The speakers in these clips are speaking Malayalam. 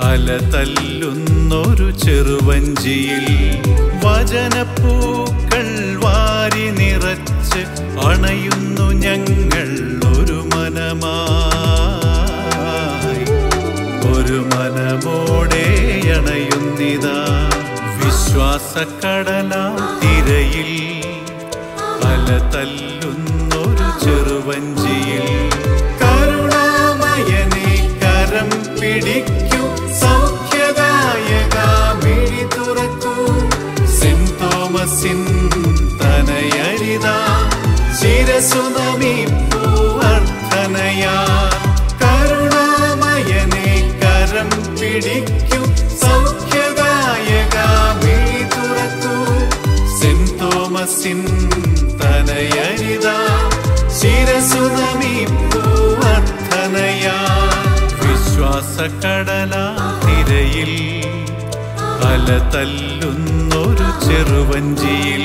അല തല്ലുന്നൊരു ചെറുവഞ്ചിയിൽ വചനപ്പൂക്കൾ വാരി നിറച്ച് അണയുന്നു ഞങ്ങൾ ഒരു മനമായി ഒരു മനമോടെ അണയുന്നിതാ വിശ്വാസക്കടല തിരയിൽ അല തല്ലുന്നൊരു ചെറുവഞ്ചിയിൽ കരുണാമയനെ കരം പിടിക്കൂ സൗഖ്യദായക മിഴി തുറക്കൂ സെന്റ് തോമസിൻ തനയരിത ശിരസു നമിപ്പൂ അർത്ഥനയാ കരുണാമയനെ കരം പിടിക്കൂ സൗഖ്യദായക മിഴി തുറക്കൂ സെന്റ് തോമസിൻ തനയരിത ശിരസു നമിപ്പൂ അർത്ഥനയാ വിശ്വാസക്കടല തിരയിൽ അല തല്ലുന്നൊരു ചെറുവഞ്ചിയിൽ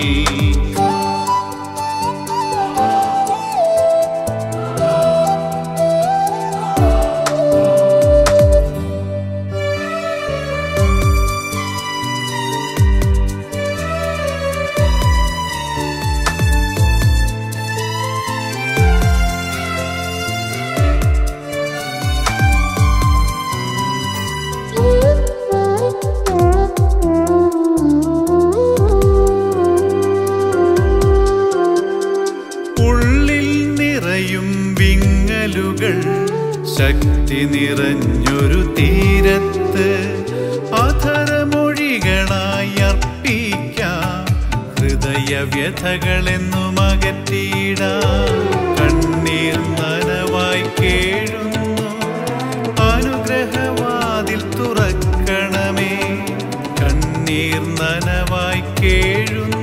ഉള്ളിൽ നിറയും വിങ്ങലുകൾ ശക്തി നിറഞ്ഞൊരു തീരത്ത് അധരമൊഴികളായി അർപ്പിക്കാം ഹൃദയവ്യഥകളെന്നും അകറ്റിയിടാം കണ്ണീർ നനവായി കേഴുന്നു അനുഗ്രഹവാതിൽ തുറക്കണമേ കണ്ണീർ നനവായി കേഴുന്നു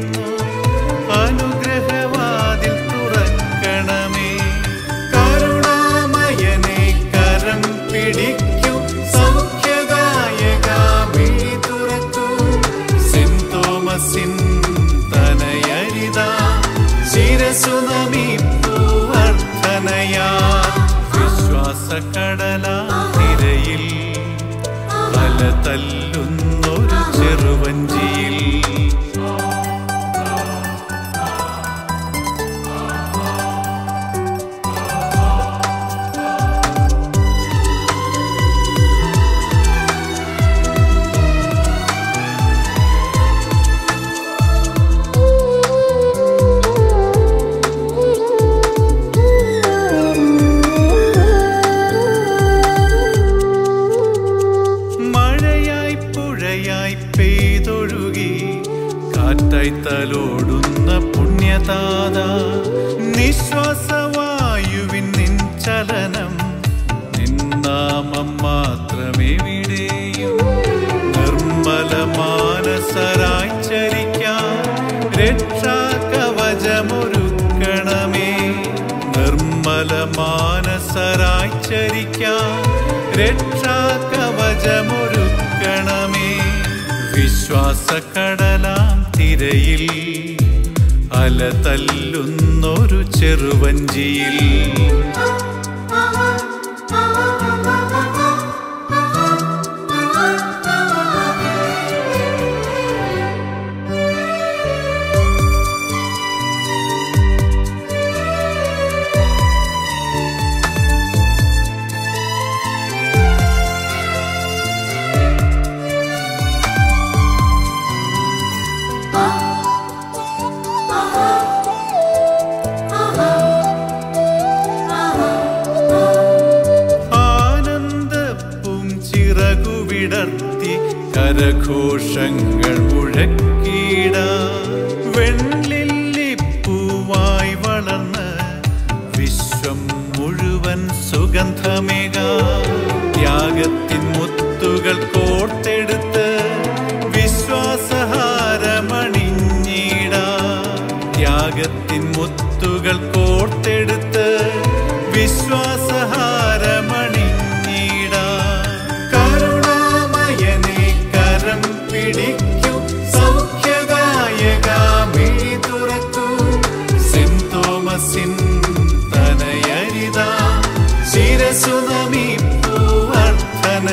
അനുഗ്രഹവാതിൽ തുറക്കണമേ കരുണാമയനെ കരം പിടിക്കൂ സൗഖ്യദായക മിഴി തുറക്കൂ സെന്റ് തോമസിൻ തനയരിത ശിരസു നമിപ്പൂ അർത്ഥനയാ വിശ്വാസക്കടല തിരയിൽ അല തല്ലുന്നൊരു ചെറുവഞ്ചിയിൽ മഴയായി പുഴയായി പെയ്തൊഴുകി കാറ്റായി തലോടുന്ന പുണ്യതാത നിശ്വാസവായുവിൻ നിൻ ചലനം നിന്നാമം മാത്രമേ വിടേയും നിർമ്മല മാനസരായി ചരിക്കാൻ രക്ഷാകവചമൊരുക്കണമേ നിർമ്മല മാനസരായി ചരിക്കാൻ രക്ഷാകവചമൊരുക്കണമേ വിശ്വാസക്കടലാം തിരയിൽ അല തല്ലുന്നൊരു ചെറുവഞ്ചിയിൽ ആനന്ദപ്പും ചിറകു വിടർത്തി കരഘോഷങ്ങൾ മുഴക്കിട വെള്ളില്ലിപ്പൂവായി വളർന്ന് വിശ്വം മുഴുവൻ സുഗന്ധമേക ത്യാഗത്തിൻ മുത്തുകൾ കോർത്തെടുത്ത് വിശ്വാസഹാരമണിഞ്ഞിട ത്യാഗത്തിൻ മുത്തുകൾ കോർത്തെടുത്ത് വിശ്വാസഹാരമണിഞ്ഞിട കരുണാമയനെ കരം പിടിക്കൂ സൗഖ്യദായക മിഴി തുറക്കൂ സെന്റ് തോമസിൻ തനയരിത ശിരസു നമിപ്പൂ അർത്ഥന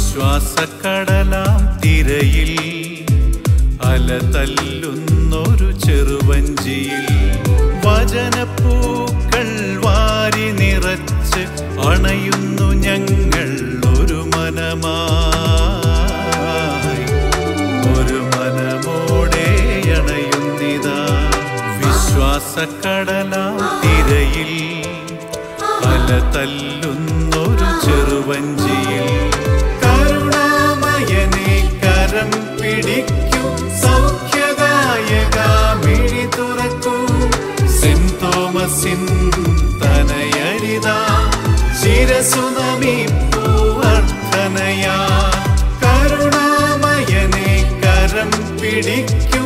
വിശ്വാസക്കടലാം തിരയിൽ അല തല്ലുന്നൊരു ചെറുവഞ്ചിയിൽ വചനപ്പൂക്കൾ വാരി നിറച്ച് അണയുന്നു ഞങ്ങൾ ഒരു മനമായി ഒരു മനമോടെ അണയുന്നിതാ വിശ്വാസക്കടലാം തിരയിൽ അല തല്ലുന്നൊരു ചെറുവഞ്ചിയിൽ കരുണാമയനെ കരം പിടിക്കൂ സൗഖ്യദായക മിഴി തുറക്കൂ സെന്റ് തോമസിൻ തനയരിതാ ശിരസു നമിപ്പൂ അർത്ഥനയാ കരുണാമയനെ കരം പിടിക്കൂ